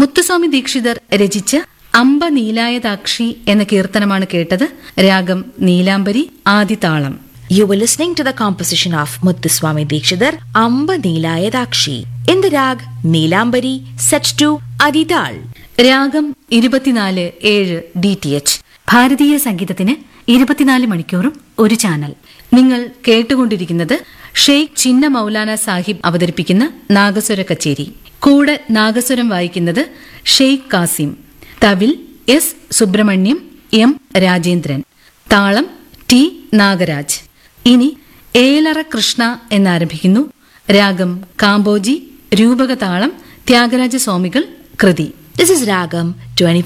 മുത്തുസ്വാമി ദീക്ഷിതർ രചിച്ച അമ്പ നീലായതാക്ഷി എന്ന കീർത്തനമാണ് കേട്ടത് രാഗം നീലാംബരി ആദിതാളം You were listening to the composition of Muthuswami Dikshidhar Amba Nilayadakshi in the rag Neelambari set to Adidal. രാഗം ഇരുപത്തിനാല് ഏഴ് ഡി ടി എച്ച് ഭാരതീയ സംഗീതത്തിന് ഇരുപത്തിനാല് മണിക്കൂറും ഒരു ചാനൽ നിങ്ങൾ കേട്ടുകൊണ്ടിരിക്കുന്നത് ഷെയ്ഖ് ചിന്ന മൗലാന സാഹിബ് അവതരിപ്പിക്കുന്ന നാഗസ്വര കച്ചേരി കൂടെ നാഗസ്വരം വായിക്കുന്നത് ഷെയ്ഖ് കാസിം തവിൽ എസ് സുബ്രഹ്മണ്യം എം രാജേന്ദ്രൻ താളം ടി നാഗരാജ് ഇനി ഏലറ കൃഷ്ണ എന്നാരംഭിക്കുന്നു രാഗം കാമ്പോജി രൂപകതാളം ത്യാഗരാജ സ്വാമികൾ കൃതി This is Ragam 24